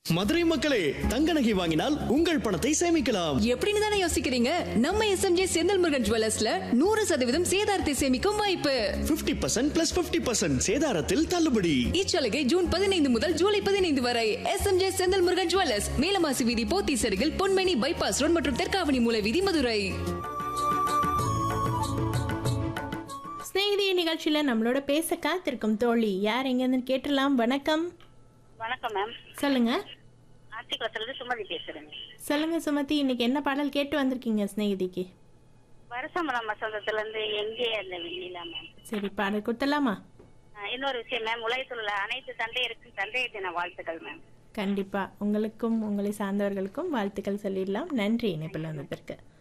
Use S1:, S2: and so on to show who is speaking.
S1: மதுரை மக்களே தங்க நகை வாங்கினால் உங்கள் பணத்தை சேமிக்கலாம்
S2: எப்படின்னு தானே யோசிக்கிறீங்க நம்ம எஸ்எம்ஜே செந்தில் முருகன் ஜுவல்லர்ஸ்ல நூறு சதவீதம் சேதாரத்தை சேமிக்கும் வாய்ப்பு
S1: 50% பர்சன்ட் பிளஸ் பிப்டி பர்சன்ட் சேதாரத்தில் தள்ளுபடி
S2: இச்சலுகை ஜூன் பதினைந்து முதல் ஜூலை பதினைந்து வரை எஸ்எம்ஜே செந்தில் முருகன் ஜுவல்லர்ஸ் மேலமாசி வீதி போத்தி சருகில் பொன்மணி பைபாஸ் ரோட் மற்றும் தெற்காவணி மூல வீதி மதுரை
S3: ஸ்நேகிதி நிகழ்ச்சியில நம்மளோட பேச காத்திருக்கும் தோழி யார் எங்கன்னு கேட்டுடலாம் வணக்கம்
S4: வணக்கம் மேம்
S3: சொல்லுங்க
S4: ஆத்திக்குளத்துலேருந்து சுமதி பேசுறேங்க
S3: சொல்லுங்க சுமதி இன்னைக்கு என்ன பாடல் கேட்டு வந்திருக்கீங்க ஸ்நேகிதிக்கு
S4: வருஷமரம் வசந்தத்துல இருந்து எங்கே அந்த வெண்ணிலா மேம்
S3: சரி பாடல் கொடுத்தலாமா
S4: ஆஹ் இன்னொரு விஷயம் மேம் உலகத்தில் உள்ள அனைத்து தந்தையருக்கும் தந்தையர் தின வாழ்த்துக்கள் மேம்
S3: கண்டிப்பா உங்களுக்கும் உங்களை சார்ந்தவர்களுக்கும் வாழ்த்துக்கள் சொல்லிடலாம் நன்றி இணைப்பில் வந்ததற்கு